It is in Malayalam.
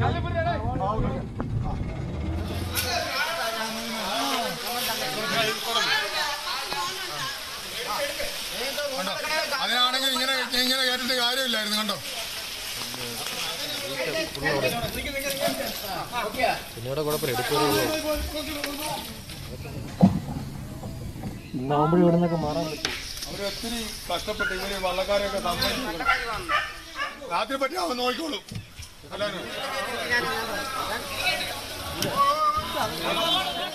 കണ്ടോ അതിനാണെങ്കിൽ ഇങ്ങനെ ഇങ്ങനെ കയറ്റിട്ട് കാര്യമില്ലായിരുന്നു കണ്ടോ പിന്നീട് കുഴപ്പമില്ല എടുക്കുള്ളൂ ഇന്നാവുമ്പോഴും ഇവിടെ നിന്നൊക്കെ മാറാൻ പറ്റും അവര് ഒത്തിരി കഷ്ടപ്പെട്ട് ഇവര് വള്ളക്കാരെയൊക്കെ സമ്മതിച്ചു രാത്രി പറ്റി അവൻ നോക്കിക്കോളും എല്ലാവരും